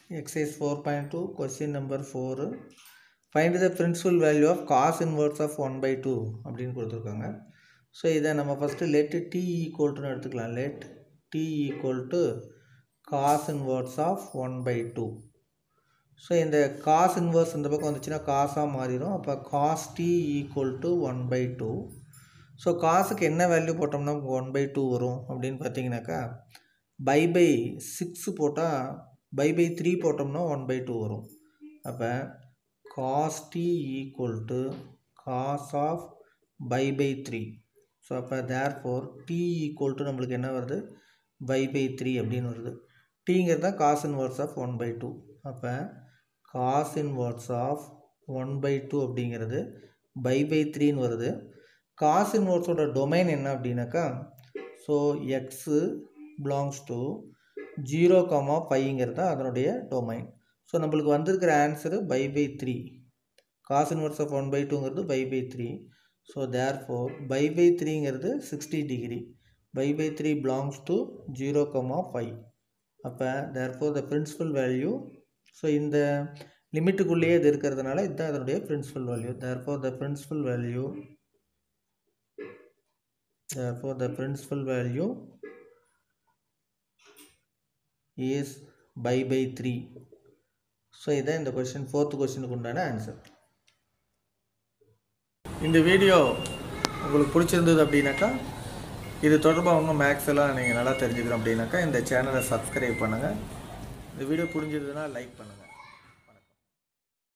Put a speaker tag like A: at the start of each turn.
A: exercise 4.2 question number 4 find the principal value of cos inverse of 1 by 2 அப்படின்னு கொடுத்துருக்காங்க so இதை நம்ம first let T ஈக்குவல்ட்டுன்னு எடுத்துக்கலாம் let T equal to cos inverse of one by two so இந்த cos inverse இந்த பக்கம் வந்துச்சுன்னா காசாக மாறிடும் அப்போ cos T equal to one by two so காசுக்கு என்ன வேல்யூ போட்டோம்னா ஒன் பை டூ வரும் அப்படின்னு பார்த்தீங்கன்னாக்கா பை பை சிக்ஸ் போட்டால் பை பை த்ரீ போட்டோம்னா ஒன் பை டூ வரும் அப்போ cos T equal to cos of pi by three so அப்போ therefore T equal to நம்மளுக்கு என்ன வருது பை பை த்ரீ அப்படின்னு வருது டீங்கிறது தான் cos inverse of one by two அப்போ cos inverse of one by two அப்படிங்கிறது பை பை த்ரீன்னு வருது காஸ் இன்வர்ஸோட டொமைன் என்ன அப்படின்னாக்கா so x belongs to zero comma ஃபைங்கிறது தான் அதனுடைய டொமைன் ஸோ நம்மளுக்கு வந்திருக்கிற answer pi by three cos inverse of one by டூங்கிறது pi by three so therefore pi by த்ரீங்கிறது sixty degree pi by three belongs to zero comma five அப்போ therefore the principal value so இந்த லிமிட்டுக்குள்ளேயே இது இருக்கிறதுனால இதுதான் அதனுடைய principal value therefore the principal value therefore the principal value is pi by three so இதான் இந்த question fourth கொஷினுக்கு உண்டான ஆன்சர் இந்த வீடியோ உங்களுக்கு பிடிச்சிருந்தது அப்படின்னாக்கா இது தொடர்பாக இன்னும் மேக்ஸ் எல்லாம் நீங்கள் நல்லா தெரிஞ்சுக்கணும் அப்படின்னாக்கா இந்த சேனலை சப்ஸ்கிரைப் பண்ணுங்கள் இந்த வீடியோ புரிஞ்சதுன்னா லைக் பண்ணுங்கள்